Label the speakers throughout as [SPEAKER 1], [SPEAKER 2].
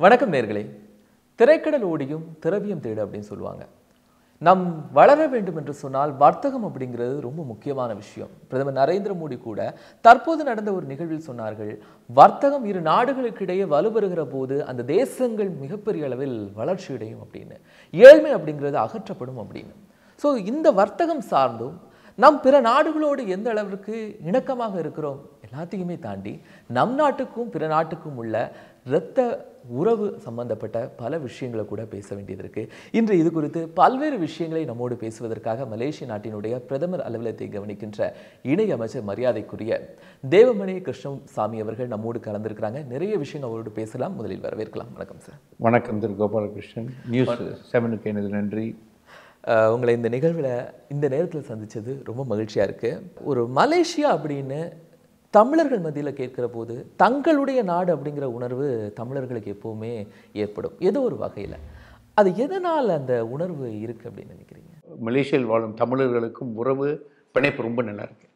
[SPEAKER 1] வணக்கம் நேர்களே திரைக்கடல் ஓடியும் திரவியம் தேடு அப்படின்னு சொல்லுவாங்க நம் வளர வேண்டும் என்று சொன்னால் வர்த்தகம் அப்படிங்கிறது ரொம்ப முக்கியமான விஷயம் பிரதமர் நரேந்திர மோடி கூட தற்போது நடந்த ஒரு நிகழ்வில் சொன்னார்கள் வர்த்தகம் இரு நாடுகளுக்கிடையே வலுப்பெறுகிற போது அந்த தேசங்கள் மிகப்பெரிய அளவில் வளர்ச்சியடையும் அப்படின்னு ஏழ்மை அப்படிங்கிறது அகற்றப்படும் அப்படின்னு ஸோ இந்த வர்த்தகம் சார்ந்தும் நம் பிற நாடுகளோடு எந்த அளவிற்கு இணக்கமாக இருக்கிறோம் எல்லாத்தையுமே தாண்டி நம் நாட்டுக்கும் பிற நாட்டுக்கும் உள்ள இரத்த உறவு சம்பந்தப்பட்ட பல விஷயங்களை கூட பேச வேண்டியது இருக்கு இன்று இது குறித்து பல்வேறு விஷயங்களை நம்மோடு பேசுவதற்காக மலேசிய நாட்டினுடைய பிரதமர் அலுவலகத்தை கவனிக்கின்ற இணை அமைச்சர் மரியாதைக்குரிய தேவமணி கிருஷ்ணசாமி அவர்கள் நம்மோடு கலந்திருக்கிறாங்க நிறைய விஷயங்கள் அவரோடு பேசலாம் முதலில் வரவேற்கலாம் வணக்கம் சார்
[SPEAKER 2] வணக்கம் திரு கோபாலகிருஷ்ணன் நியூஸ் செவனுக்கு எனது நன்றி
[SPEAKER 1] அஹ் உங்களை இந்த நிகழ்வில் இந்த நேரத்தில் சந்திச்சது ரொம்ப மகிழ்ச்சியாக இருக்குது ஒரு மலேசியா அப்படின்னு தமிழர்கள் மத்தியில் கேட்கிற போது தங்களுடைய நாடு அப்படிங்கிற உணர்வு தமிழர்களுக்கு எப்போவுமே ஏற்படும் ஏதோ ஒரு வகையில் அது எதனால் அந்த உணர்வு இருக்குது அப்படின்னு நினைக்கிறீங்க
[SPEAKER 2] மலேசியாவில் வாழும் தமிழர்களுக்கும் உறவு பிணைப்பு ரொம்ப நல்லா இருக்கு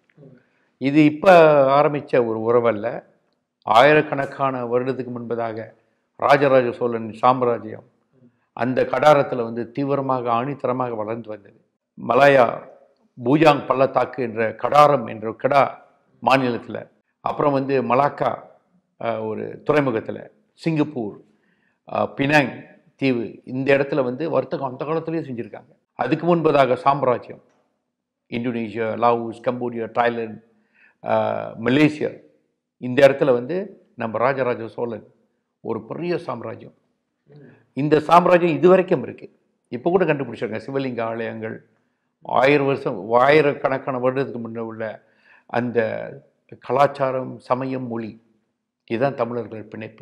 [SPEAKER 2] இது இப்போ ஆரம்பித்த ஒரு உறவல்ல ஆயிரக்கணக்கான வருடத்துக்கு முன்பதாக ராஜராஜ சோழன் சாம்ராஜ்யம் அந்த கடாரத்தில் வந்து தீவிரமாக ஆணித்தரமாக வளர்ந்து வந்தது மலாயா பூஜாங் பள்ளத்தாக்கு என்ற கடாரம் என்ற கடா மாநிலத்தில் அப்புறம் வந்து மலாக்கா அஹ், ஒரு துறைமுகத்தில் சிங்கப்பூர் அஹ், பினாங் தீவு இந்த இடத்துல வந்து வர்த்தகம் அந்த காலத்திலேயே செஞ்சுருக்காங்க அதுக்கு முன்பதாக சாம்ராஜ்யம் இந்தோனேஷியா லாவோஸ் கம்போடியா தாய்லாந்து அஹ், மலேசியா இந்த இடத்துல வந்து நம்ம ராஜராஜ சோழன் ஒரு பெரிய சாம்ராஜ்யம் இந்த சாம்ராஜ்யம் இதுவரைக்கும் இருக்கு இப்போ கூட கண்டுபிடிச்சிருக்காங்க சிவலிங்க ஆலயங்கள் ஆயிரம் வருஷம் ஆயிரக்கணக்கான வருடத்துக்கு முன்ன உள்ள அந்த கலாச்சாரம் சமயம் மொழி இதுதான் தமிழர்கள் பிணைப்பு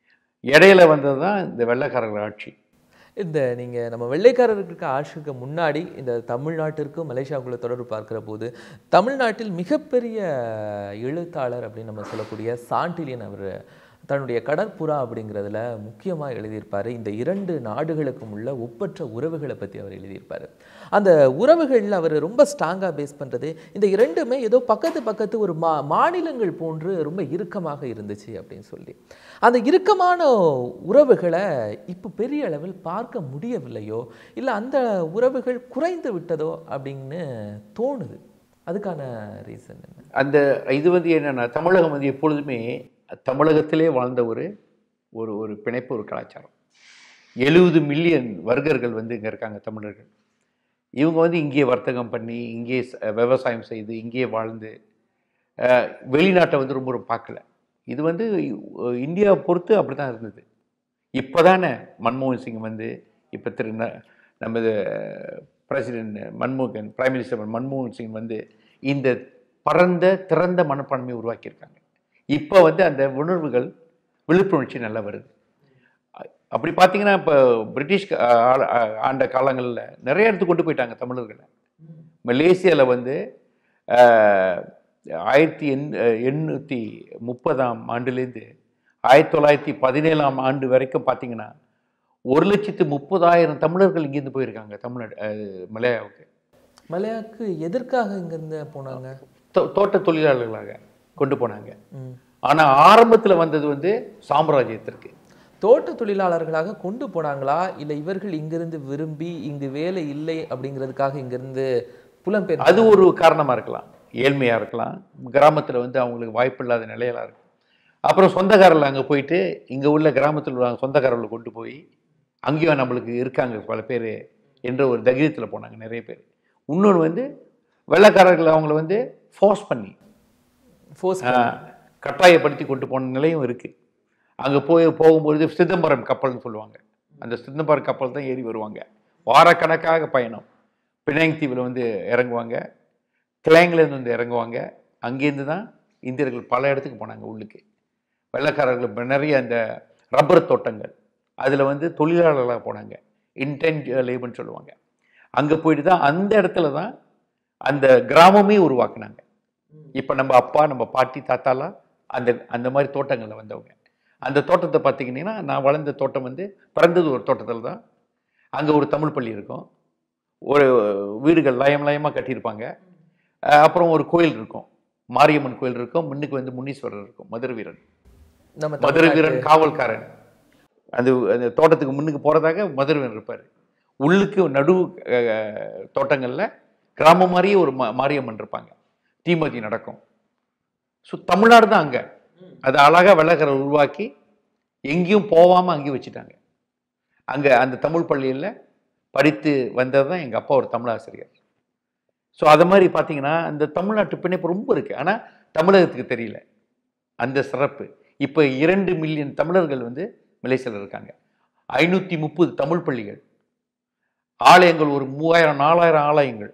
[SPEAKER 2] இடையில வந்தது தான் இந்த வெள்ளைக்காரர்கள் ஆட்சி
[SPEAKER 1] இந்த நீங்கள் நம்ம வெள்ளைக்காரர்களுக்கு ஆட்சிக்கு முன்னாடி இந்த தமிழ்நாட்டிற்கும் மலேசியாவுக்குள்ள தொடர்பு பார்க்கிற போது தமிழ்நாட்டில் மிகப்பெரிய எழுத்தாளர் அப்படின்னு நம்ம சொல்லக்கூடிய சாண்டிலியன் அவர் தன்னுடைய கடற்புறா அப்படிங்கிறதுல முக்கியமாக எழுதியிருப்பார் இந்த இரண்டு நாடுகளுக்கும் உள்ள ஒப்பற்ற உறவுகளை பற்றி அவர் எழுதியிருப்பார் அந்த உறவுகளில் அவர் ரொம்ப ஸ்ட்ராங்காக பேஸ் பண்ணுறது இந்த இரண்டுமே ஏதோ பக்கத்து பக்கத்து ஒரு மா மாநிலங்கள் போன்று ரொம்ப இறுக்கமாக இருந்துச்சு அப்படின்னு சொல்லி அந்த இறுக்கமான உறவுகளை இப்போ பெரிய அளவில் பார்க்க முடியவில்லையோ இல்லை அந்த உறவுகள் குறைந்து விட்டதோ அப்படின்னு தோணுது அதுக்கான ரீசன் என்ன
[SPEAKER 2] அந்த இது வந்து என்னன்னா தமிழகம் வந்து எப்பொழுதுமே தமிழகத்திலே வாழ்ந்த ஒரு ஒரு ஒரு பிணைப்பு ஒரு கலாச்சாரம் எழுபது மில்லியன் வர்க்கர்கள் வந்து இங்கே இருக்காங்க தமிழர்கள் இவங்க வந்து இங்கேயே வர்த்தகம் பண்ணி இங்கேயே ச- விவசாயம் செய்து இங்கேயே வாழ்ந்து அஹ், வெளிநாட்டை வந்து ரொம்ப ரொம்ப பார்க்கல இது வந்து அஹ், இந்தியாவை பொறுத்து அப்படி தான் இருந்தது இப்போ தானே மன்மோகன் சிங் வந்து இப்போ திரு ந- நமது பிரசிடென்ட் மன்மோகன் பிரைம் மினிஸ்டர் மன்மோகன் சிங் வந்து இந்த பரந்த திறந்த மனப்பான்மையை உருவாக்கியிருக்காங்க இப்போ வந்து அந்த உணர்வுகள் விழிப்புணர்ச்சி நல்லா வருது அ- அப்படி பார்த்தீங்கன்னா இப்போ பிரிட்டிஷ் க- ஆ- ஆ- ஆண்ட காலங்களில் நிறைய இடத்துக்கு கொண்டு போயிட்டாங்க தமிழர்களை மலேசியாவில் வந்து ஆஹ், ஆயிரத்தி எண் எண்ணூற்றி முப்பதாம் ஆண்டுலேருந்து ஆயிரத்தி தொள்ளாயிரத்தி பதினேழாம் ஆண்டு வரைக்கும் பார்த்தீங்கன்னா ஒரு லட்சத்து முப்பதாயிரம் தமிழர்கள் இங்கேருந்து போயிருக்காங்க தமிழ்நாடு அஹ், மலையாவுக்கு
[SPEAKER 1] மலையாக்கு எதற்காக இங்கேருந்து போனாங்க
[SPEAKER 2] தோ- தோட்ட தொழிலாளர்களாக கொண்டு போனாங்க
[SPEAKER 1] ம்.
[SPEAKER 2] ஆனால் ஆரம்பத்தில் வந்தது வந்து சாம்ராஜ்யத்திற்கு
[SPEAKER 1] தோட்ட தொழிலாளர்களாக கொண்டு போனாங்களா இல்லை இவர்கள் இங்கிருந்து விரும்பி இங்கு வேலை இல்லை அப்படிங்கிறதுக்காக இங்கிருந்து புலம்பெயர்
[SPEAKER 2] அது ஒரு காரணமாக இருக்கலாம் ஏழ்மையாக இருக்கலாம் கிராமத்தில் வந்து அவங்களுக்கு வாய்ப்பு இல்லாத நிலையில இருக்கும் அப்புறம் சொந்தக்காரர்கள் அங்கே போயிட்டு இங்கே உள்ள கிராமத்தில் உள்ள சொந்தக்காரர்களை கொண்டு போய் அங்கேயும் நம்மளுக்கு இருக்காங்க பல பேர் என்ற ஒரு தைரியத்தில் போனாங்க நிறைய பேர் இன்னொன்று வந்து வெள்ளைக்காரர்கள் அவங்கள வந்து ஃபோர்ஸ் பண்ணி
[SPEAKER 1] ஃபோர்ஸ்
[SPEAKER 2] ஆஹ், கட்டாயப்படுத்தி கொண்டு போன நிலையும் இருக்குது அங்கே போய் போகும்பொழுது சிதம்பரம் கப்பல்னு சொல்லுவாங்க அந்த சிதம்பரம் கப்பல் தான் ஏறி வருவாங்க வாரக்கணக்காக பயணம் பினாங் தீவில் வந்து இறங்குவாங்க கிளாங்லேருந்து வந்து இறங்குவாங்க அங்கேருந்து தான் இந்தியர்கள் பல இடத்துக்கு போனாங்க உள்ளுக்கு வெள்ளைக்காரர்கள் இப்ப நிறைய அந்த ரப்பர் தோட்டங்கள் அதில் வந்து தொழிலாளர்களாக போனாங்க இன்டென்ட் லேபர்னு சொல்லுவாங்க அங்கே போயிட்டு தான் அந்த இடத்துல தான் அந்த கிராமமே உருவாக்குனாங்க இப்போ நம்ம அப்பா நம்ம பாட்டி தாத்தாலாம் அந்த அந்த மாதிரி தோட்டங்களில் வந்தவங்க அந்த தோட்டத்தை பார்த்தீங்கன்னா நான் வளர்ந்த தோட்டம் வந்து பிறந்தது ஒரு தோட்டத்தில் தான் அங்கே ஒரு தமிழ் பள்ளி இருக்கும் ஒரு வீடுகள் லயம் லயமாக கட்டியிருப்பாங்க அஹ் அப்புறம் ஒரு கோயில் இருக்கும் மாரியம்மன் கோயில் இருக்கும் முன்னுக்கு வந்து முனீஸ்வரர் இருக்கும் மதுரை வீரன்
[SPEAKER 1] நம்ம
[SPEAKER 2] மதுரை வீரன் காவல்காரன் அந்த அந்த தோட்டத்துக்கு முன்னுக்கு போகிறதாக மதுரவன் இருப்பார் உள்ளுக்கு நடு அஹ், தோட்டங்கள்ல கிராமம் மாதிரியே ஒரு மா- மாரியம்மன் இருப்பாங்க தீமதி நடக்கும் ஸோ தமிழ்நாடு தான் அங்கே அது அழகாக வெள்ளக்கரை உருவாக்கி எங்கேயும் போகாமல் அங்கேயும் வச்சுட்டாங்க அங்கே அந்த தமிழ் பள்ளியில் படித்து வந்தது தான் எங்கள் அப்பா ஒரு தமிழாசிரியர் ஸோ அது மாதிரி பார்த்தீங்கன்னா அந்த தமிழ்நாட்டு பிணைப்பு ரொம்ப இருக்குது ஆனால் தமிழகத்துக்கு தெரியல அந்த சிறப்பு இப்போ இரண்டு மில்லியன் தமிழர்கள் வந்து மலேசியாவில் இருக்காங்க ஐநூற்றி முப்பது தமிழ் பள்ளிகள் ஆலயங்கள் ஒரு மூவாயிரம் நாலாயிரம் ஆலயங்கள்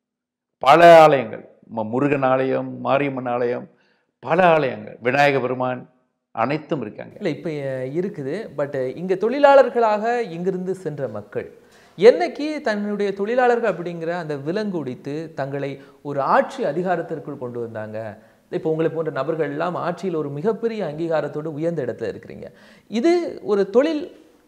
[SPEAKER 2] பல ஆலயங்கள் ம- முருகன் ஆலயம் மாரியம்மன் ஆலயம் பல ஆலயங்கள் விநாயக பெருமான் அனைத்தும் இருக்காங்க
[SPEAKER 1] இல்லை இப்போ இருக்குது பட் இங்கே தொழிலாளர்களாக இங்கிருந்து சென்ற மக்கள் என்னைக்கு தன்னுடைய தொழிலாளர்கள் அப்படிங்கிற அந்த விலங்கு உடித்து தங்களை ஒரு ஆட்சி அதிகாரத்திற்குள் கொண்டு வந்தாங்க இப்போ உங்களை போன்ற நபர்கள் எல்லாம் ஆட்சியில் ஒரு மிகப்பெரிய அங்கீகாரத்தோடு உயர்ந்த இடத்துல இருக்கிறீங்க இது ஒரு தொழில்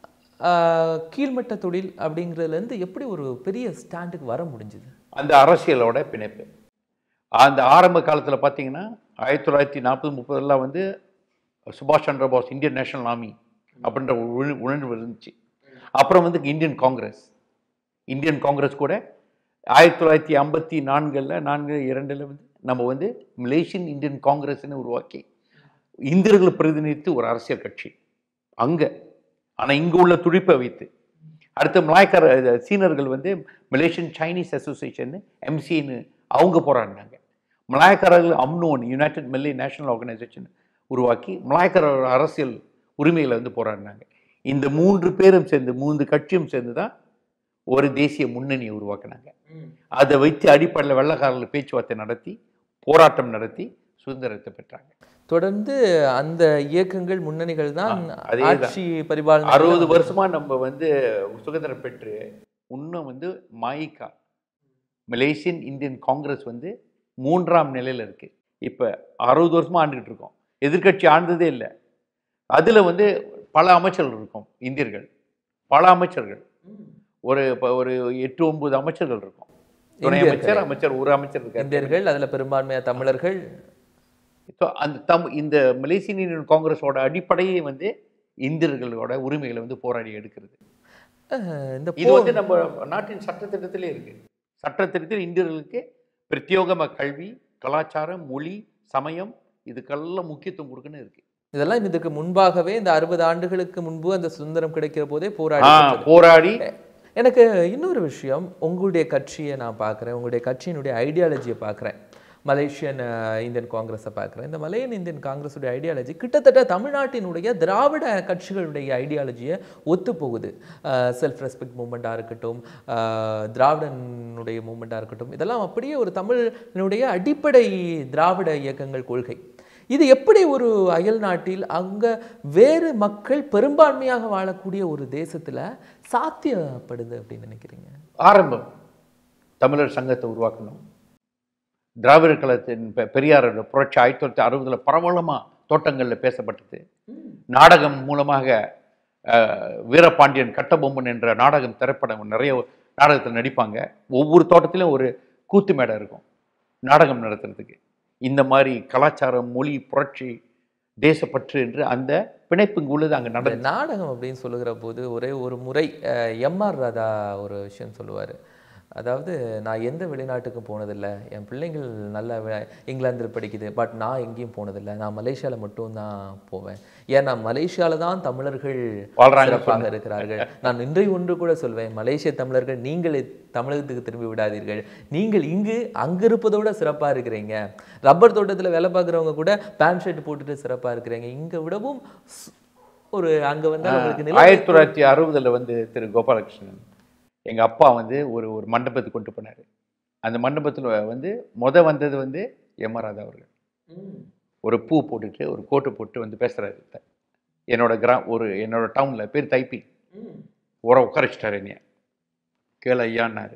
[SPEAKER 1] ஆஹ், கீழ்மட்ட தொழில் அப்படிங்கிறதுலேருந்து எப்படி ஒரு பெரிய ஸ்டாண்டுக்கு வர முடிஞ்சுது
[SPEAKER 2] அந்த அரசியலோட பிணைப்பு அந்த ஆரம்ப காலத்தில் பார்த்தீங்கன்னா ஆயிரத்தி தொள்ளாயிரத்தி நாற்பது முப்பதெல்லாம் வந்து சுபாஷ் Chandra Bose Indian National Army அப்படின்ற ஒரு உண- உணர்வு இருந்துச்சு அப்புறம் வந்து இந்தியன் காங்கிரஸ் இந்தியன் காங்கிரஸ் கூட ஆயிரத்தி தொள்ளாயிரத்தி ஐம்பத்தி நான்கில் நான்கு இரண்டில் வந்து நம்ம வந்து மலேசியன் இந்தியன் காங்கிரஸ்னு உருவாக்கி இந்தியர்களை பிரதிநிதித்து ஒரு அரசியல் கட்சி அங்கே ஆனால் இங்கே உள்ள துடிப்பை வைத்து அடுத்து மலாய்க்கார இது, சீனர்கள் வந்து மலேசியன் சைனீஸ் அசோசியேஷன் எம்சின்னு அவங்க போராடினாங்க மலாய்க்காரர்கள் அம்னோன் யுனைடெட் மெல்லே நேஷனல் ஆர்கனைசேஷன் உருவாக்கி மலாய்க்கார அரசியல் உரிமைகளை வந்து போராடினாங்க இந்த மூன்று பேரும் சேர்ந்து மூன்று கட்சியும் சேர்ந்து தான் ஒரு தேசிய முன்னணியை உருவாக்குனாங்க அதை வைத்து அடிப்படையில் வெள்ளக்காரர்கள் பேச்சுவார்த்தை நடத்தி போராட்டம் நடத்தி சுதந்திரத்தை பெற்றாங்க
[SPEAKER 1] தொடர்ந்து அந்த இயக்கங்கள் முன்னணிகள் தான்
[SPEAKER 2] ஆ, அதேதான்.
[SPEAKER 1] ஆட்சி பரிபாலனை
[SPEAKER 2] அறுபது வருஷமா நம்ம வந்து சுதந்திரம் பெற்று இன்னும் வந்து மாயிகா மலேசியன் இந்தியன் காங்கிரஸ் வந்து மூன்றாம் நிலையில இருக்கு இப்ப அறுபது வருஷமா ஆண்டுகிட்டு இருக்கோம் எதிர்க்கட்சி ஆண்டதே இல்லை அதுல வந்து பல அமைச்சர்கள் இருக்கும் இந்தியர்கள் பல அமைச்சர்கள் ஒரு இப்ப ஒரு எட்டு ஒன்பது அமைச்சர்கள் இருக்கும் துணை
[SPEAKER 1] இந்தியர்கள்.
[SPEAKER 2] அமைச்சர் அமைச்சர் ஒரு அமைச்சர் இருக்காரு
[SPEAKER 1] இந்தியர்கள் அதுல பெரும்பான்மையா தமிழர்கள்
[SPEAKER 2] ஸோ அந்த தம் இந்த மலேசியன் இந்தியன் காங்கிரஸோட அடிப்படையே வந்து இந்தியர்களோட உரிமைகளை வந்து போராடி எடுக்கிறது
[SPEAKER 1] அஹ், இந்த
[SPEAKER 2] இது
[SPEAKER 1] போ-
[SPEAKER 2] வந்து நம்ம நாட்டின் சட்டத்திட்டத்திலே இருக்கு சட்டத்திட்டத்தில் இந்தியர்களுக்கு பிரத்யோகம கல்வி கலாச்சாரம் மொழி சமயம் இதுக்கெல்லாம் முக்கியத்துவம் கொடுக்குன்னு இருக்கு
[SPEAKER 1] இதெல்லாம் இதுக்கு முன்பாகவே இந்த அறுபது ஆண்டுகளுக்கு முன்பு அந்த சுதந்திரம் கிடைக்கிற போதே போராடி
[SPEAKER 2] ஆ,
[SPEAKER 1] பெற்றது.
[SPEAKER 2] போராடி
[SPEAKER 1] எனக்கு இன்னொரு விஷயம் உங்களுடைய கட்சியை நான் பார்க்குறேன் உங்களுடைய கட்சியினுடைய ஐடியாலஜியை பார்க்குறேன் மலேசியன் அஹ், இந்தியன் காங்கிரஸை பார்க்குறேன் இந்த மலையன் இந்தியன் காங்கிரஸுடைய ஐடியாலஜி கிட்டத்தட்ட தமிழ்நாட்டினுடைய திராவிட கட்சிகளுடைய ஐடியாலஜியை ஒத்து போகுது செல்ஃப் ரெஸ்பெக்ட் மூமெண்ட்டாக இருக்கட்டும் அஹ், திராவிடனுடைய மூமெண்ட்டாக இருக்கட்டும் இதெல்லாம் அப்படியே ஒரு தமிழினுடைய அடிப்படை திராவிட இயக்கங்கள் கொள்கை இது எப்படி ஒரு அயல் நாட்டில் அங்க வேறு மக்கள் பெரும்பான்மையாக வாழக்கூடிய ஒரு தேசத்துல சாத்தியப்படுது அப்படின்னு நினைக்கிறீங்க
[SPEAKER 2] ஆரம்பம் தமிழர் சங்கத்தை உருவாக்கணும் திராவிட கழகத்தின் பெ- பெரியாரோட புரட்சி ஆயிரத்தி தொள்ளாயிரத்தி அறுபதுல பிரபலமா தோட்டங்களில் பேசப்பட்டது நாடகம் மூலமாக அஹ், வீரபாண்டியன் கட்டபொம்மன் என்ற நாடகம் திரைப்படம் நிறைய நாடகத்தில் நடிப்பாங்க ஒவ்வொரு தோட்டத்திலும் ஒரு கூத்து மேடை இருக்கும் நாடகம் நடத்துறதுக்கு இந்த மாதிரி கலாச்சாரம் மொழி புரட்சி தேசப்பற்று என்று அந்த பிணைப்பு இங்கு உள்ளது அங்கே
[SPEAKER 1] இந்த
[SPEAKER 2] நடந்து
[SPEAKER 1] நாடகம் அப்படின்னு சொல்லுகிற போது ஒரே ஒரு முறை எம்ஆர் ராதா ஒரு விஷயம் சொல்லுவார் அதாவது நான் எந்த வெளிநாட்டுக்கும் போனதில்லை என் பிள்ளைங்கள் நல்ல வே- இங்கிலாந்தில் படிக்குது பட் நான் எங்கேயும் போனதில்லை நான் மலேசியாவில் மட்டும்தான் போவேன் ஏன்னா மலேசியாவில் தான் தமிழர்கள்
[SPEAKER 2] வாழ்றாங்க
[SPEAKER 1] சிறப்பாக இருக்கிறார்கள் நான் இன்றைய ஒன்று கூட சொல்வேன் மலேசிய தமிழர்கள் நீங்கள் தமிழகத்துக்கு திரும்பி விடாதீர்கள் நீங்கள் இங்கு அங்க இருப்பதோட சிறப்பா இருக்கிறீங்க ரப்பர் தோட்டத்துல வேலை பார்க்குறவங்க கூட பேண்ட் ஷர்ட் போட்டுட்டு சிறப்பா இருக்கிறீங்க இங்க விடவும் ஸ்- ஒரு அங்க வந்து உங்களுக்கு நிலைமை
[SPEAKER 2] ஆயிரத்தி தொள்ளாயிரத்தி அறுபதுல வந்து திரு கோபாலகிருஷ்ணன் எங்க அப்பா வந்து ஒரு ஒரு மண்டபத்துக்கு கொண்டு போனாரு அந்த மண்டபத்துல வந்து முத வந்தது வந்து எம் ஆர் ராதா அவர்கள்
[SPEAKER 1] ம்.
[SPEAKER 2] ஒரு பூ போட்டுட்டு ஒரு கோட்டு போட்டு வந்து பேசுறாரு த- என்னோட கிரா ஒரு என்னோட டவுன்ல பேர் தைப்பி
[SPEAKER 1] ம்.
[SPEAKER 2] உர உட்காரிச்சிட்டாரு என்னைய கேள ஐயான்னாரு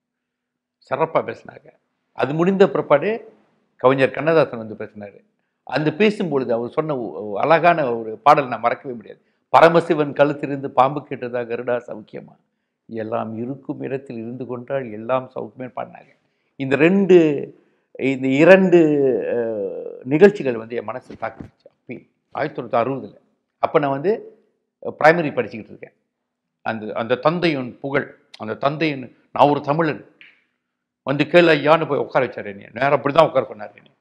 [SPEAKER 2] சிறப்பாக பேசினாங்க அது முடிந்த பிற்பாடு கவிஞர் கண்ணதாசன் வந்து பேசினாரு அந்த பேசும்பொழுது அவர் சொன்ன ஒ- ஒ- அழகான ஒரு பாடல் நான் மறக்கவே முடியாது பரமசிவன் கழுத்திலிருந்து பாம்பு கேட்டதா கருடா சௌக்கியமா எல்லாம் இருக்கும் இடத்தில் இருந்து கொண்டால் எல்லாம் சௌக்கியமே பாடினாங்க இந்த ரெண்டு இந்த இரண்டு அஹ், நிகழ்ச்சிகள் வந்து என் மனசை தாக்குச்சு அப்பி ஆயிரத்தி தொள்ளாயிரத்தி அறுபதுல அப்போ நான் வந்து பிரைமரி படிச்சுக்கிட்டு இருக்கேன் அந்த அந்த தந்தையின் புகழ் அந்த தந்தையின் நான் ஒரு தமிழன் வந்து கேளு ஐயான்னு போய் உட்கார வச்சார் என்னைய நேரம் அப்படி தான் உட்கார பண்ணார் என்னைய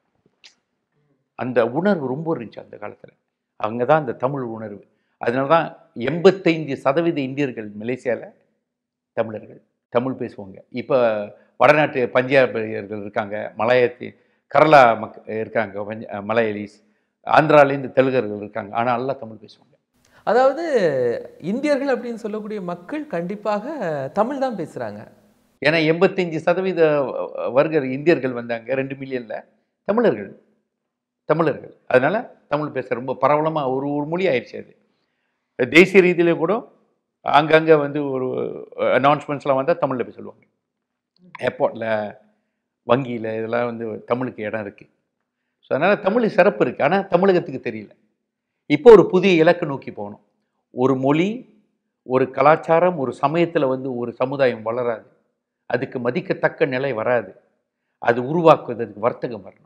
[SPEAKER 2] அந்த உணர்வு ரொம்ப இருந்துச்சு அந்த காலத்தில் அங்கே தான் அந்த தமிழ் உணர்வு அதனால தான் எண்பத்தைந்து சதவீத இந்தியர்கள் மலேசியாவில் தமிழர்கள் தமிழ் பேசுவாங்க இப்போ வடநாட்டு பஞ்சாபியர்கள் இருக்காங்க மலையத்தி கரலா மக் இருக்காங்க பஞ்ச மலையாளிஸ் ஆந்திராலேருந்து தெலுங்கர்கள் இருக்காங்க ஆனால் எல்லாம் தமிழ் பேசுவாங்க
[SPEAKER 1] அதாவது இந்தியர்கள் அப்படின்னு சொல்லக்கூடிய மக்கள் கண்டிப்பாக தமிழ் தான் பேசுறாங்க
[SPEAKER 2] ஏன்னா எண்பத்தஞ்சு சதவீத வர்க்க இந்தியர்கள் வந்தாங்க ரெண்டு மில்லியனில் தமிழர்கள் தமிழர்கள் அதனால தமிழ் பேச ரொம்ப பரவலமாக ஒரு ஒரு மொழி ஆயிடுச்சு அது தேசிய ரீதியிலே கூட அங்கங்கே வந்து ஒரு அனௌன்ஸ்மெண்ட்ஸ்லாம் வந்தால் தமிழில் போய் சொல்லுவாங்க ஏர்போர்ட்டில் வங்கியில் இதெல்லாம் வந்து தமிழுக்கு இடம் இருக்குது ஸோ அதனால் தமிழ் சிறப்பு இருக்குது ஆனால் தமிழகத்துக்கு தெரியல இப்போ ஒரு புதிய இலக்கு நோக்கி போகணும் ஒரு மொழி ஒரு கலாச்சாரம் ஒரு சமயத்தில் வந்து ஒரு சமுதாயம் வளராது அதுக்கு மதிக்கத்தக்க நிலை வராது அது உருவாக்குவதற்கு வர்த்தகம் வரணும்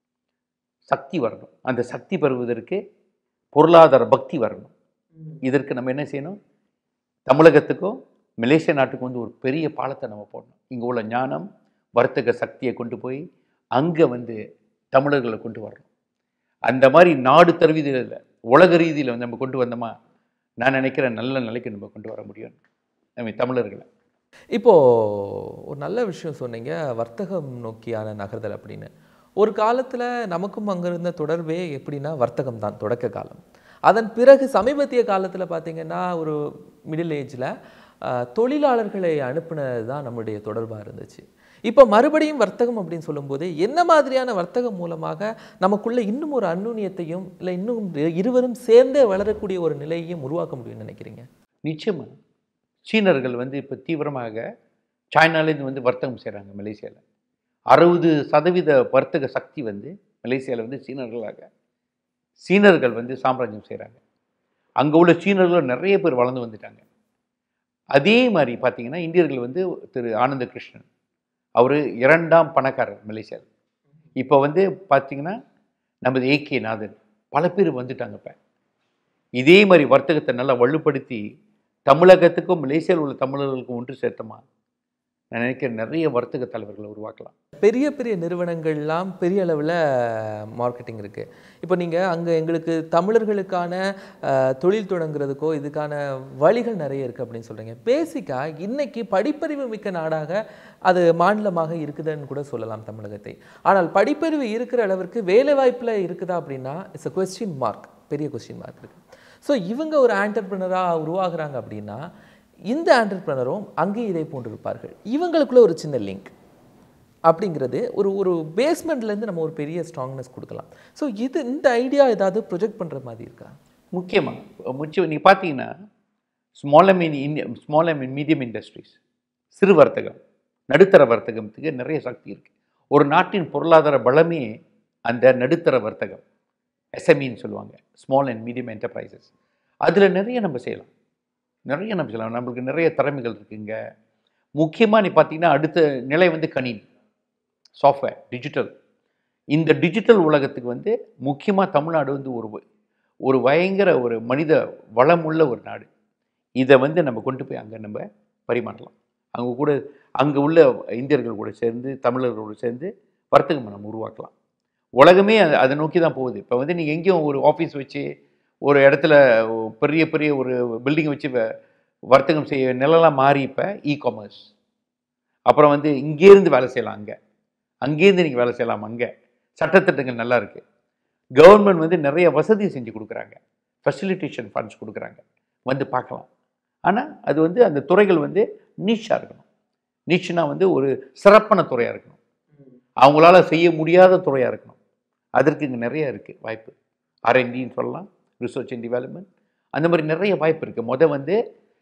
[SPEAKER 2] சக்தி வரணும் அந்த சக்தி பெறுவதற்கு பொருளாதார பக்தி வரணும் இதற்கு நம்ம என்ன செய்யணும் தமிழகத்துக்கும் மலேசிய நாட்டுக்கும் வந்து ஒரு பெரிய பாலத்தை நம்ம போடணும் இங்கே உள்ள ஞானம் வர்த்தக சக்தியை கொண்டு போய் அங்கே வந்து தமிழர்களை கொண்டு வரணும் அந்த மாதிரி நாடு தருவதில் உலக ரீதியில் வந்து நம்ம கொண்டு வந்தோமா நான் நினைக்கிறேன் நல்ல நிலைக்கு நம்ம கொண்டு வர முடியும் நம்ம தமிழர்களை
[SPEAKER 1] இப்போ ஒரு நல்ல விஷயம் சொன்னீங்க வர்த்தகம் நோக்கியான நகர்தல் அப்படின்னு ஒரு காலத்துல நமக்கும் அங்க இருந்த தொடர்பே எப்படின்னா வர்த்தகம் தான் தொடக்க காலம் அதன் பிறகு சமீபத்திய காலத்துல பார்த்தீங்கன்னா ஒரு மிடில் ஏஜ்ல தொழிலாளர்களை அனுப்புனது தான் நம்முடைய தொடர்பா இருந்துச்சு இப்போ மறுபடியும் வர்த்தகம் அப்படின்னு சொல்லும்போது என்ன மாதிரியான வர்த்தகம் மூலமாக நமக்குள்ள இன்னும் ஒரு அந்நுண்ணியத்தையும் இல்லை இன்னும் இருவரும் சேர்ந்தே வளரக்கூடிய ஒரு நிலையையும் உருவாக்க முடியும்னு நினைக்கிறீங்க
[SPEAKER 2] நிச்சயமா சீனர்கள் வந்து இப்போ தீவிரமாக சைனாலேருந்து வந்து வர்த்தகம் செய்கிறாங்க மலேசியாவில் அறுபது சதவீத வர்த்தக சக்தி வந்து மலேசியாவில் வந்து சீனர்களாக சீனர்கள் வந்து சாம்ராஜ்யம் செய்கிறாங்க அங்கே உள்ள சீனர்கள் நிறைய பேர் வளர்ந்து வந்துட்டாங்க அதே மாதிரி பார்த்தீங்கன்னா இந்தியர்கள் வந்து திரு ஆனந்த கிருஷ்ணன் அவர் இரண்டாம் பணக்காரர் மலேசியாவில் இப்போ வந்து பார்த்தீங்கன்னா நமது ஏகே நாதன் பல பேர் வந்துட்டாங்க இப்போ இதே மாதிரி வர்த்தகத்தை நல்லா வலுப்படுத்தி தமிழகத்துக்கும் மலேசியாவில் உள்ள தமிழர்களுக்கும் ஒன்று சேர்த்தமா நான் நினைக்கிறேன் நிறைய வர்த்தக தலைவர்களை உருவாக்கலாம்
[SPEAKER 1] பெரிய பெரிய நிறுவனங்கள்லாம் பெரிய அளவில் மார்க்கெட்டிங் இருக்குது இப்போ நீங்கள் அங்கே எங்களுக்கு தமிழர்களுக்கான அஹ், தொழில் தொடங்குறதுக்கோ இதுக்கான வழிகள் நிறைய இருக்குது அப்படின்னு சொல்கிறீங்க பேசிக்காக இன்னைக்கு படிப்பறிவு மிக்க நாடாக அது மாநிலமாக இருக்குதுன்னு கூட சொல்லலாம் தமிழகத்தை ஆனால் படிப்பறிவு இருக்கிற அளவிற்கு வேலைவாய்ப்பில் இருக்குதா அப்படின்னா இட்ஸ் a கொஸ்டின் மார்க் பெரிய கொஸ்டின் மார்க் இருக்குது ஸோ இவங்க ஒரு ஆண்டர்பிரினராக உருவாகுறாங்க அப்படின்னா இந்த ஆண்டர்பிரினரும் அங்கே இதே போன்று இருப்பார்கள் இவங்களுக்குள்ள ஒரு சின்ன லிங்க் அப்படிங்கிறது ஒரு ஒரு பேஸ்மெண்ட்லேருந்து நம்ம ஒரு பெரிய ஸ்ட்ராங்னஸ் கொடுக்கலாம் ஸோ இது இந்த ஐடியா ஏதாவது ப்ரொஜெக்ட் பண்ணுற மாதிரி இருக்கா
[SPEAKER 2] முக்கியமாக முக்கியம் நீங்கள் பார்த்தீங்கன்னா ஸ்மால் அண்ட் மீன் இந்திய small and mean medium industries சிறு வர்த்தகம் நடுத்தர வர்த்தகத்துக்கு நிறைய சக்தி இருக்குது ஒரு நாட்டின் பொருளாதார பலமே அந்த நடுத்தர வர்த்தகம் எஸ்எம்இன்னு சொல்லுவாங்க ஸ்மால் அண்ட் மீடியம் என்டர்பிரைசஸ் அதில் நிறைய நம்ம செய்யலாம் நிறைய நம்ம செய்யலாம் நம்மளுக்கு நிறைய திறமைகள் இருக்குங்க முக்கியமாக நீ பார்த்தீங்கன்னா அடுத்த நிலை வந்து கணினி சாஃப்ட்வேர் டிஜிட்டல் இந்த டிஜிட்டல் உலகத்துக்கு வந்து முக்கியமாக தமிழ்நாடு வந்து ஒரு ஒரு பயங்கர ஒரு மனித வளமுள்ள ஒரு நாடு இதை வந்து நம்ம கொண்டு போய் அங்கே நம்ம பரிமாறலாம் அங்கே கூட அங்கே உள்ள இந்தியர்கள் கூட சேர்ந்து தமிழர்களோடு சேர்ந்து வர்த்தகம் நம்ம உருவாக்கலாம் உலகமே அதை அதை நோக்கி தான் போகுது இப்போ வந்து நீங்கள் எங்கேயும் ஒரு ஆஃபீஸ் வச்சு ஒரு இடத்துல பெரிய பெரிய ஒரு பில்டிங் வச்சு வ- வர்த்தகம் செய்ய நிலைலாம் மாறி இப்போ இ காமர்ஸ் அப்புறம் வந்து இங்கேருந்து வேலை செய்யலாம் அங்கே அங்கேருந்து நீங்கள் வேலை செய்யலாம் அங்கே சட்டத்திட்டங்கள் நல்லா இருக்குது கவர்மெண்ட் வந்து நிறைய வசதி செஞ்சு கொடுக்குறாங்க ஃபெசிலிட்டேஷன் ஃபண்ட்ஸ் கொடுக்குறாங்க வந்து பார்க்கலாம் ஆனால் அது வந்து அந்த துறைகள் வந்து நீச்சாக இருக்கணும் நீச்சுனா வந்து ஒரு சிறப்பான துறையாக இருக்கணும் அவங்களால செய்ய முடியாத துறையாக இருக்கணும் அதற்கு இங்கே நிறைய இருக்குது வாய்ப்பு ஆர்என்டின்னு சொல்லலாம் ரிசர்ச் அண்ட் டெவலப்மெண்ட் அந்த மாதிரி நிறைய வாய்ப்பு இருக்குது முத வந்து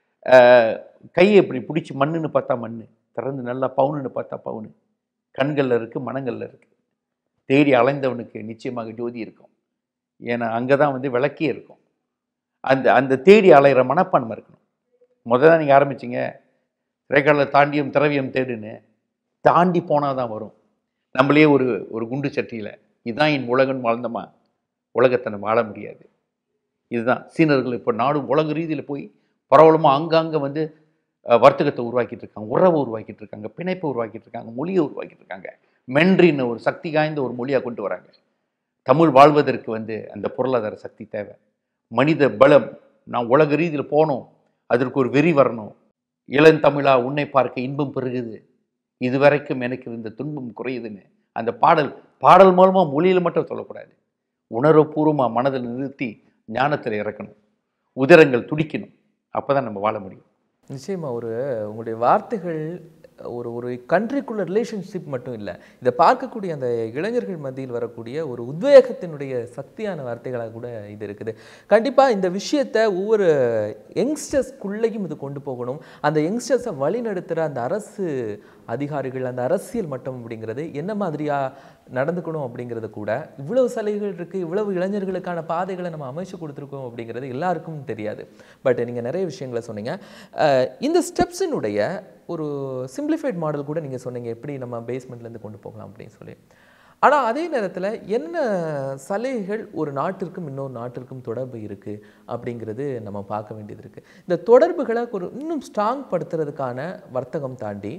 [SPEAKER 2] அஹ், கையை இப்படி பிடிச்சி மண்ணுன்னு பார்த்தா மண் திறந்து நல்லா பவுனுன்னு பார்த்தா பவுனு கண்களில் இருக்குது மனங்களில் இருக்குது தேடி அலைந்தவனுக்கு நிச்சயமாக ஜோதி இருக்கும் ஏன்னா அங்கே தான் வந்து விளக்கே இருக்கும் அந்த அந்த தேடி அலைகிற மனப்பான்மை இருக்கணும் முதல்ல நீங்கள் ஆரம்பிச்சிங்க ரேகாலில் தாண்டியும் திரவியம் தேடுன்னு தாண்டி போனால் தான் வரும் நம்மளே ஒரு ஒரு குண்டு சட்டியில் இதுதான் என் உலகன் வாழ்ந்தோமா உலகத்தை நம்ம வாழ முடியாது இதுதான் சீனர்கள் இப்போ நாடு உலக ரீதியில் போய் பரவலமாக அங்கங்கே வந்து அஹ், வர்த்தகத்தை உருவாக்கிட்டு இருக்காங்க உறவை உருவாக்கிட்டு இருக்காங்க பிணைப்பை உருவாக்கிட்டு இருக்காங்க மொழியை உருவாக்கிட்டு இருக்காங்க மென்றின்னு ஒரு சக்தி வாய்ந்த ஒரு மொழியாக கொண்டு வராங்க தமிழ் வாழ்வதற்கு வந்து அந்த பொருளாதார சக்தி தேவை மனித பலம் நான் உலக ரீதியில் போகணும் அதற்கு ஒரு வெறி வரணும் இளந்தமிழா உன்னை பார்க்க இன்பம் பெருகுது இதுவரைக்கும் எனக்கு இருந்த துன்பம் குறையுதுன்னு அந்த பாடல் பாடல் மூலமாக மொழியில் மட்டும் சொல்லக்கூடாது உணர்வுபூர்வமாக மனதில் நிறுத்தி ஞானத்தில் இறக்கணும் உதரங்கள் துடிக்கணும் அப்போ தான் நம்ம வாழ முடியும்
[SPEAKER 1] நிச்சயமா ஒரு உங்களுடைய வார்த்தைகள் ஒரு ஒரு கண்ட்ரிக்குள்ள ரிலேஷன்ஷிப் மட்டும் இல்லை இதை பார்க்கக்கூடிய அந்த இளைஞர்கள் மத்தியில் வரக்கூடிய ஒரு உத்வேகத்தினுடைய சக்தியான வார்த்தைகளாக கூட இது இருக்குது கண்டிப்பாக இந்த விஷயத்தை ஒவ்வொரு யங்ஸ்டர்ஸ்குள்ளேயும் இது கொண்டு போகணும் அந்த யங்ஸ்டர்ஸை வழிநடத்துகிற அந்த அரசு அதிகாரிகள் அந்த அரசியல் மட்டம் அப்படிங்கிறது என்ன மாதிரியா நடந்துக்கணும் அப்படிங்கிறது கூட இவ்வளவு சலுகைகள் இருக்குது இவ்வளவு இளைஞர்களுக்கான பாதைகளை நம்ம அமைச்சு கொடுத்துருக்கோம் அப்படிங்கிறது எல்லாருக்கும் தெரியாது பட் நீங்கள் நிறைய விஷயங்களை சொன்னீங்க அஹ் இந்த ஸ்டெப்ஸினுடைய ஒரு சிம்பிளிஃபைட் மாடல் கூட நீங்கள் சொன்னீங்க எப்படி நம்ம பேஸ்மெண்ட்லேருந்து கொண்டு போகலாம் அப்படின்னு சொல்லி ஆனால் அதே நேரத்தில் என்ன சலுகைகள் ஒரு நாட்டிற்கும் இன்னொரு நாட்டிற்கும் தொடர்பு இருக்குது அப்படிங்கிறது நம்ம பார்க்க வேண்டியது இருக்குது இந்த தொடர்புகளை ஒரு இன்னும் ஸ்ட்ராங் படுத்துறதுக்கான வர்த்தகம் தாண்டி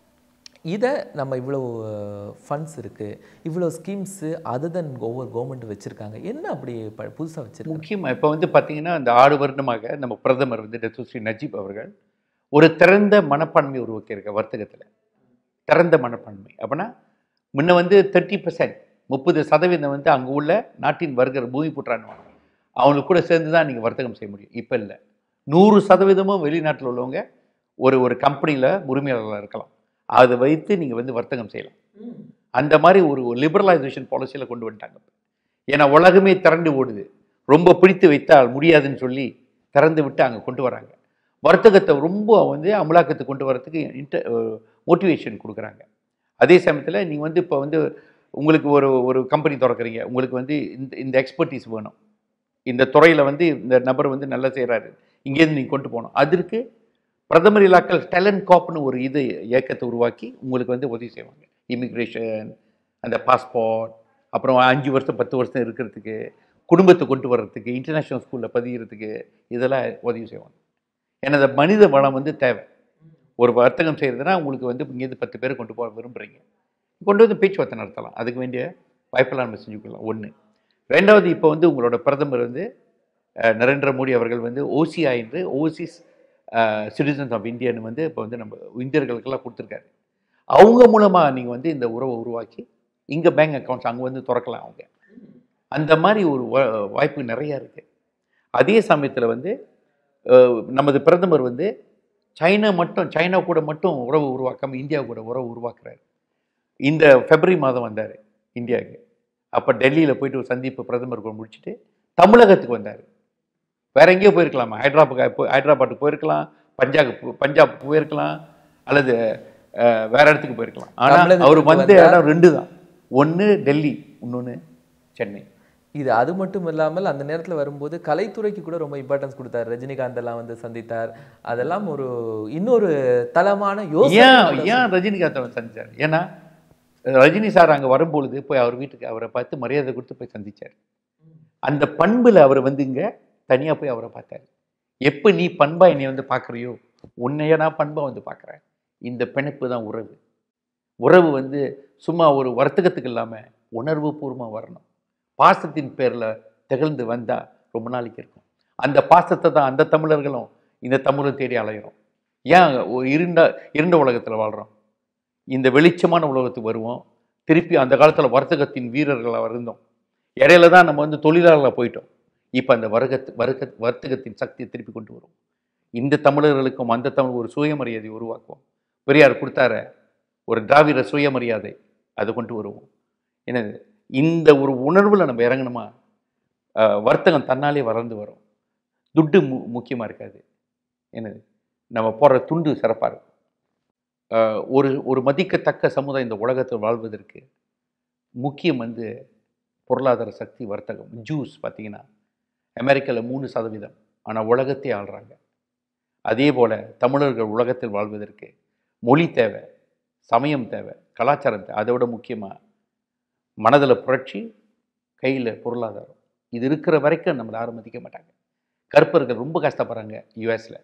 [SPEAKER 1] இதை நம்ம இவ்வளோ ஃபண்ட்ஸ் இருக்குது இவ்வளோ ஸ்கீம்ஸு அது தன் ஒவ்வொரு கவர்மெண்ட் வச்சுருக்காங்க என்ன அப்படி ப புதுசாக வச்சுருக்காங்க
[SPEAKER 2] முக்கியமாக இப்போ வந்து பார்த்தீங்கன்னா இந்த ஆறு வருடமாக நம்ம பிரதமர் வந்து டத்து ஸ்ரீ நஜீப் அவர்கள் ஒரு திறந்த மனப்பான்மை உருவாக்கியிருக்க வர்த்தகத்தில் திறந்த மனப்பான்மை அப்படின்னா முன்ன வந்து தேர்ட்டி பர்சன்ட் முப்பது சதவீதம் வந்து அங்கே உள்ள நாட்டின் வருகிற பூமி புற்றானுவாங்க அவங்களுக்கு கூட சேர்ந்து தான் நீங்கள் வர்த்தகம் செய்ய முடியும் இப்போ இல்லை நூறு சதவீதமும் வெளிநாட்டில் உள்ளவங்க ஒரு ஒரு கம்பெனியில் உரிமையாளர்களாக இருக்கலாம் அதை வைத்து நீங்கள் வந்து வர்த்தகம் செய்யலாம் அந்த மாதிரி ஒரு லிபரலைசேஷன் பாலிசியில் கொண்டு வந்துட்டாங்க ஏன்னா உலகமே திரண்டு ஓடுது ரொம்ப பிடித்து வைத்தால் முடியாதுன்னு சொல்லி திறந்து விட்டு அங்கே கொண்டு வராங்க வர்த்தகத்தை ரொம்ப வந்து அமலாக்கத்துக்கு கொண்டு வரதுக்கு இன்ட மோட்டிவேஷன் கொடுக்குறாங்க அதே சமயத்தில் நீங்கள் வந்து இப்போ வந்து உங்களுக்கு ஒரு ஒரு கம்பெனி திறக்கிறீங்க உங்களுக்கு வந்து இந்த இந்த எக்ஸ்பர்டீஸ் வேணும் இந்த துறையில் வந்து இந்த நபர் வந்து நல்லா செய்கிறாரு இங்கேருந்து நீங்கள் கொண்டு போகணும் அதற்கு பிரதமர் இலாக்கள் டேலண்ட் காப்னு ஒரு இது இயக்கத்தை உருவாக்கி உங்களுக்கு வந்து உதவி செய்வாங்க இமிக்ரேஷன் அந்த பாஸ்போர்ட் அப்புறம் அஞ்சு வருஷம் பத்து வருஷம் இருக்கிறதுக்கு குடும்பத்தை கொண்டு வர்றதுக்கு இன்டர்நேஷ்னல் ஸ்கூலில் பதிகிறதுக்கு இதெல்லாம் உதவி செய்வாங்க ஏன்னா இந்த மனித வளம் வந்து தேவை ஒரு வர்த்தகம் செய்கிறதுனா உங்களுக்கு வந்து இங்கேருந்து பத்து பேர் கொண்டு போக விரும்புகிறீங்க கொண்டு வந்து பேச்சுவார்த்தை நடத்தலாம் அதுக்கு வேண்டிய வாய்ப்பெல்லாம் நம்ம செஞ்சுக்கலாம் ஒன்று ரெண்டாவது இப்போ வந்து உங்களோட பிரதமர் வந்து அஹ், நரேந்திர மோடி அவர்கள் வந்து ஓசிஐ என்று ஓவர்சீஸ் சிட்டிசன்ஸ் ஆஃப் இந்தியன்னு வந்து இப்போ வந்து நம்ம இந்தியர்களுக்கெல்லாம் கொடுத்துருக்காரு அவங்க மூலமாக நீங்கள் வந்து இந்த உறவை உருவாக்கி இங்கே பேங்க் அக்கௌண்ட்ஸ் அங்கே வந்து திறக்கலாம் அவங்க அந்த மாதிரி ஒரு வா- வாய்ப்பு நிறையா இருக்குது அதே சமயத்தில் வந்து அஹ், நமது பிரதமர் வந்து சைனா மட்டும் சைனா கூட மட்டும் உறவு உருவாக்காம இந்தியா கூட உறவு உருவாக்குறாரு இந்த பிப்ரவரி மாதம் வந்தார் இந்தியாவுக்கு அப்போ டெல்லியில் போயிட்டு ஒரு சந்திப்பு பிரதமர் கூட முடிச்சுட்டு தமிழகத்துக்கு வந்தார் வேற எங்கேயோ போயிருக்கலாமா ஹைதராபாத் போய் ஹைதராபாத்துக்கு போயிருக்கலாம் பஞ்சாப் போ- பஞ்சாப் போயிருக்கலாம் அல்லது அஹ், வேற இடத்துக்கு போயிருக்கலாம் ஆனால்
[SPEAKER 1] தமிழகத்துக்கு
[SPEAKER 2] அவர் வந்த
[SPEAKER 1] வந்தா-
[SPEAKER 2] இடம் ரெண்டு தான் ஒன்று டெல்லி இன்னொன்று சென்னை
[SPEAKER 1] இது அது மட்டும் இல்லாமல் அந்த நேரத்தில் வரும்போது கலைத்துறைக்கு கூட ரொம்ப இம்பார்ட்டன்ஸ் கொடுத்தார் ரஜினிகாந்த் எல்லாம் வந்து சந்தித்தார் அதெல்லாம் ஒரு இன்னொரு தளமான யோசனை
[SPEAKER 2] ஏன்
[SPEAKER 1] கூட
[SPEAKER 2] ஏன் ரஜினிகாந்த் அவர் சந்திச்சார் ஏன்னா ரஜினி சார் அங்கே வரும்பொழுது போய் அவர் வீட்டுக்கு அவரை பார்த்து மரியாதை கொடுத்து போய் சந்திச்சார் அந்த பண்பில் அவர் வந்து இங்கே தனியாக போய் அவரை பார்த்தாரு எப்போ நீ பண்பா என்னை வந்து பார்க்குறியோ உன்னைய நான் பண்பா வந்து பார்க்குறேன் இந்த பிணைப்பு தான் உறவு உறவு வந்து சும்மா ஒரு வர்த்தகத்துக்கு இல்லாமல் உணர்வு பூர்வமாக வரணும் பாசத்தின் பேரில் திகழ்ந்து வந்தால் ரொம்ப நாளைக்கு இருக்கும் அந்த பாசத்தை தான் அந்த தமிழர்களும் இந்த தமிழும் தேடி அலையிறோம் ஏன் ஒரு இருண்ட இருண்ட உலகத்தில் வாழ்கிறோம் இந்த வெளிச்சமான உலகத்துக்கு வருவோம் திருப்பி அந்த காலத்தில் வர்த்தகத்தின் வீரர்களாக இருந்தோம் இடையில தான் நம்ம வந்து தொழிலாளர்களாக போயிட்டோம் இப்போ அந்த வர்க்கத்து வர்க்க வர்த்தகத்தின் சக்தியை திருப்பி கொண்டு வரும் இந்த தமிழர்களுக்கும் அந்த தமிழ் ஒரு சுயமரியாதை உருவாக்குவோம் பெரியார் கொடுத்தார ஒரு திராவிட சுயமரியாதை அதை கொண்டு வருவோம் என்னது இந்த ஒரு உணர்வில் நம்ம இறங்கணுமா அஹ், வர்த்தகம் தன்னாலே வளர்ந்து வரும் துட்டு மு முக்கியமாக இருக்காது என்னது நம்ம போடுற துண்டு சிறப்பாக இருக்கும் அஹ், ஒரு ஒரு மதிக்கத்தக்க சமுதாயம் இந்த உலகத்தில் வாழ்வதற்கு முக்கியம் வந்து பொருளாதார சக்தி வர்த்தகம் ஜூஸ் பார்த்தீங்கன்னா அமெரிக்காவில் மூணு சதவீதம் ஆனால் உலகத்தை ஆள்றாங்க அதே போல் தமிழர்கள் உலகத்தில் வாழ்வதற்கு மொழி தேவை சமயம் தேவை கலாச்சாரம் தேவை அதை விட முக்கியமாக மனதில் புரட்சி கையில் பொருளாதாரம் இது இருக்கிற வரைக்கும் நம்மளை யாரும் மதிக்க மாட்டாங்க கருப்பர்கள் ரொம்ப கஷ்டப்படுறாங்க யூஎஸில்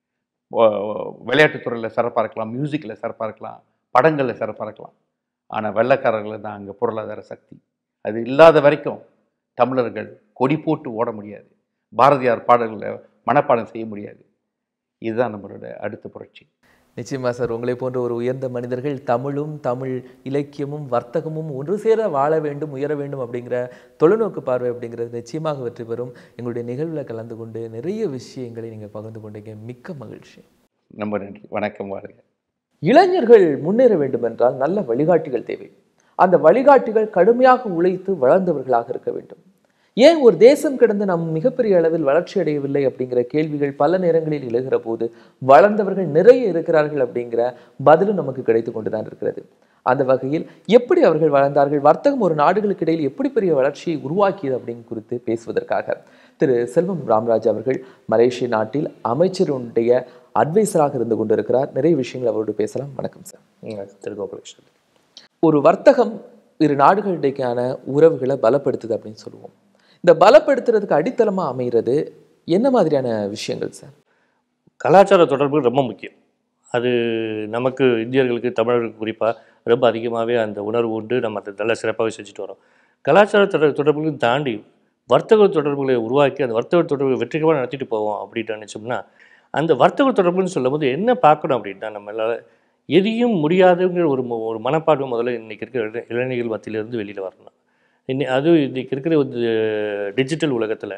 [SPEAKER 2] விளையாட்டுத்துறையில் சிறப்பாக இருக்கலாம் மியூசிக்கில் சிறப்பாக இருக்கலாம் படங்களில் சிறப்பாக இருக்கலாம் ஆனால் வெள்ளைக்காரர்கள் தான் அங்கே பொருளாதார சக்தி அது இல்லாத வரைக்கும் தமிழர்கள் கொடி போட்டு ஓட முடியாது பாரதியார் பாடல்களை மனப்பாடம் செய்ய முடியாது இதுதான் நம்மளோட அடுத்த புரட்சி
[SPEAKER 1] நிச்சயமா சார் உங்களை போன்ற ஒரு உயர்ந்த மனிதர்கள் தமிழும் தமிழ் இலக்கியமும் வர்த்தகமும் ஒன்று சேர வாழ வேண்டும் உயர வேண்டும் அப்படிங்கிற தொலைநோக்கு பார்வை அப்படிங்கிறது நிச்சயமாக வெற்றி பெறும் எங்களுடைய நிகழ்வில் கலந்து கொண்டு நிறைய விஷயங்களை நீங்கள் பகிர்ந்து கொண்டீங்க மிக்க மகிழ்ச்சி
[SPEAKER 2] ரொம்ப நன்றி வணக்கம் வாழ்க
[SPEAKER 1] இளைஞர்கள் முன்னேற வேண்டும் என்றால் நல்ல வழிகாட்டிகள் தேவை அந்த வழிகாட்டிகள் கடுமையாக உழைத்து வளர்ந்தவர்களாக இருக்க வேண்டும் ஏன் ஒரு தேசம் கிடந்து நாம் மிகப்பெரிய அளவில் வளர்ச்சி அடையவில்லை அப்படிங்கிற கேள்விகள் பல நேரங்களில் எழுகிற போது வளர்ந்தவர்கள் நிறைய இருக்கிறார்கள் அப்படிங்கிற பதிலும் நமக்கு கிடைத்து கொண்டுதான் இருக்கிறது அந்த வகையில் எப்படி அவர்கள் வளர்ந்தார்கள் வர்த்தகம் ஒரு நாடுகளுக்கு இடையில் எப்படி பெரிய வளர்ச்சியை உருவாக்கியது அப்படின்னு குறித்து பேசுவதற்காக திரு செல்வம் ராம்ராஜ் அவர்கள் மலேசிய நாட்டில் அமைச்சருடைய அட்வைசராக இருந்து கொண்டிருக்கிறார் நிறைய விஷயங்கள் அவரோடு பேசலாம் வணக்கம் சார்
[SPEAKER 3] திரு கோபாலகிருஷ்ணன்
[SPEAKER 1] ஒரு வர்த்தகம் இரு நாடுகளிடைக்கான உறவுகளை பலப்படுத்துது அப்படின்னு சொல்லுவோம் இந்த பலப்படுத்துறதுக்கு அடித்தளமா அமைகிறது என்ன மாதிரியான விஷயங்கள் சார்
[SPEAKER 3] கலாச்சார தொடர்பு ரொம்ப முக்கியம் அது நமக்கு இந்தியர்களுக்கு தமிழர்களுக்கு குறிப்பாக ரொம்ப அதிகமாகவே அந்த உணர்வு உண்டு நம்ம அதை நல்லா சிறப்பாகவே செஞ்சுட்டு வரோம் கலாச்சார தொடர் தொடர்புகளையும் தாண்டி வர்த்தக தொடர்புகளை உருவாக்கி அந்த வர்த்தக தொடர்பு வெற்றிகரமாக நடத்திட்டு போவோம் அப்படின்னு நினச்சோம்னா அந்த வர்த்தக தொடர்புன்னு சொல்லும்போது என்ன பார்க்கணும் அப்படின்னா நம்மளால் எதையும் முடியாதுங்கிற ஒரு மு- ஒரு மனப்பான்மை முதல்ல இன்றைக்கி இருக்கிற இளை- இளைஞர்கள் மத்தியிலிருந்து வெளியில் வரணும் இன்னி அதுவும் இன்றைக்கி இருக்கிற ஒரு டிஜிட்டல் உலகத்தில்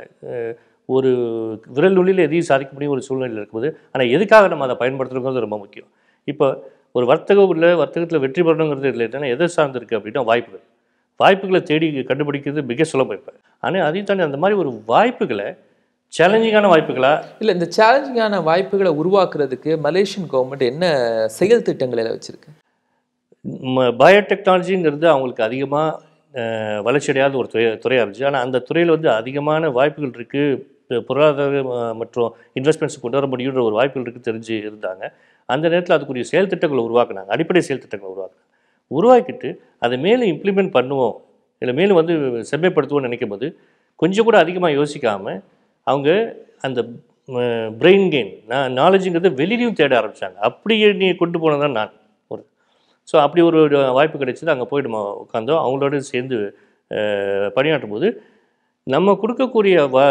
[SPEAKER 3] ஒரு விரல் நுள்ளில் எதையும் சாதிக்க முடியும் ஒரு சூழ்நிலையில் இருக்கும்போது ஆனால் எதுக்காக நம்ம அதை பயன்படுத்துறோங்கிறது ரொம்ப முக்கியம் இப்போ ஒரு வர்த்தகம் உள்ள வர்த்தகத்தில் வெற்றி பெறணுங்கிறது இல்லை என்னன்னா எதை சார்ந்திருக்கு அப்படின்னா வாய்ப்புகள் வாய்ப்புகளை தேடி கண்டுபிடிக்கிறது மிக சுலபம் இப்போ ஆனால் அதையும் தாண்டி அந்த மாதிரி ஒரு வாய்ப்புகளை சேலஞ்சிங்கான வாய்ப்புகளா
[SPEAKER 1] இல்ல இந்த சேலஞ்சிங்கான வாய்ப்புகளை உருவாக்குறதுக்கு மலேசியன் கவர்மெண்ட் என்ன செயல் திட்டங்களை வச்சிருக்கு
[SPEAKER 3] பயோடெக்னாலஜிங்கிறது அவங்களுக்கு அதிகமாக வளர்ச்சியடையாத ஒரு துறை துறையாக இருந்துச்சு ஆனால் அந்த துறையில் வந்து அதிகமான வாய்ப்புகள் இருக்குது பொருளாதார அஹ், மற்றும் இன்வெஸ்ட்மெண்ட்ஸ் கொண்டு வர முடியுன்ற ஒரு வாய்ப்புகள் இருக்குது தெரிஞ்சு இருந்தாங்க அந்த நேரத்தில் அதுக்குரிய செயல் திட்டங்களை உருவாக்குனாங்க அடிப்படை செயல் திட்டங்களை உருவாக்குனாங்க உருவாக்கிட்டு அதை மேலும் இம்ப்ளிமெண்ட் பண்ணுவோம் இல்லை மேலும் வந்து செம்மைப்படுத்துவோம்னு நினைக்கும் போது கொஞ்சம் கூட அதிகமாக யோசிக்காமல் அவங்க அந்த பிரெயின் கெயின் நான் நாலேஜுங்கிறத வெளியிலையும் தேட ஆரம்பித்தாங்க அப்படியே நீ கொண்டு போனதான் நான் ஒரு ஸோ அப்படி ஒரு ஒரு வாய்ப்பு கிடைச்சது அங்கே போய் நம்ம உட்காந்தோம் அவங்களோட சேர்ந்து அஹ், பணியாற்றும் போது நம்ம கொடுக்கக்கூடிய வ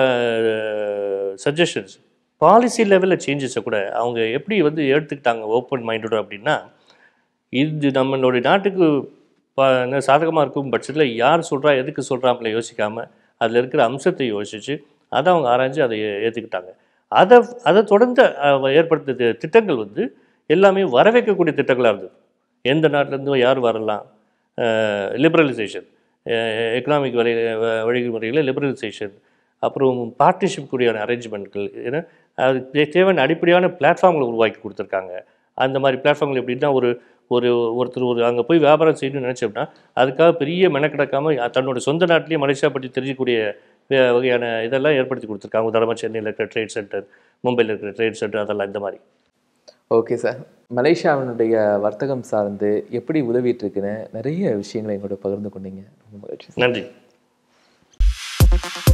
[SPEAKER 3] சஜஷன்ஸ் பாலிசி லெவலில் சேஞ்சஸை கூட அவங்க எப்படி வந்து எடுத்துக்கிட்டாங்க ஓப்பன் மைண்டோட அப்படின்னா இது நம்மளுடைய நாட்டுக்கு ப என்ன சாதகமாக இருக்கும் பட்சத்தில் யார் சொல்கிறா எதுக்கு சொல்கிறாங்களே யோசிக்காமல் அதில் இருக்கிற அம்சத்தை யோசித்து அதை அவங்க ஆராய்ஞ்சு அதை ஏ- ஏற்றுக்கிட்டாங்க அதை அதை தொடர்ந்து அஹ், ஏற்படுத்திய திட்டங்கள் வந்து எல்லாமே வரவேற்கக்கூடிய திட்டங்களாக இருந்தது எந்த நாட்டிலேருந்தும் யார் வரலாம் லிபரலைசேஷன் எக்கனாமிக் வழி வ- வழிமுறைகளில் லிபரலைசேஷன் அப்புறம் பார்ட்னர்ஷிப் கூடியான அரேஞ்ச்மெண்ட்கள் ஏன்னா அது தே- தேவையான அடிப்படையான பிளாட்ஃபார்ம்களை உருவாக்கி கொடுத்துருக்காங்க அந்த மாதிரி பிளாட்ஃபார்ம்கள் எப்படின்னா ஒரு ஒரு ஒருத்தர் ஒரு அங்கே போய் வியாபாரம் செய்யணும்னு நினச்சோம்னா அதுக்காக பெரிய மெனக்கிடக்காம தன்னோட சொந்த நாட்டிலேயே மலேசியா பற்றி தெரிஞ்சக்கூடிய வே- வகையான இதெல்லாம் ஏற்படுத்தி கொடுத்துருக்காங்க உதாரணமாக சென்னையில் இருக்கிற ட்ரேட் சென்டர் மும்பையில் இருக்கிற ட்ரேட் சென்டர் அதெல்லாம் இந்த மாதிரி
[SPEAKER 1] ஓகே சார் மலேசியாவினுடைய வர்த்தகம் சார்ந்து எப்படி உதவிட்டு இருக்குன்னு நிறைய விஷயங்களை எங்களோட பகிர்ந்து கொண்டீங்க ரொம்ப மகிழ்ச்சி சார்.
[SPEAKER 3] நன்றி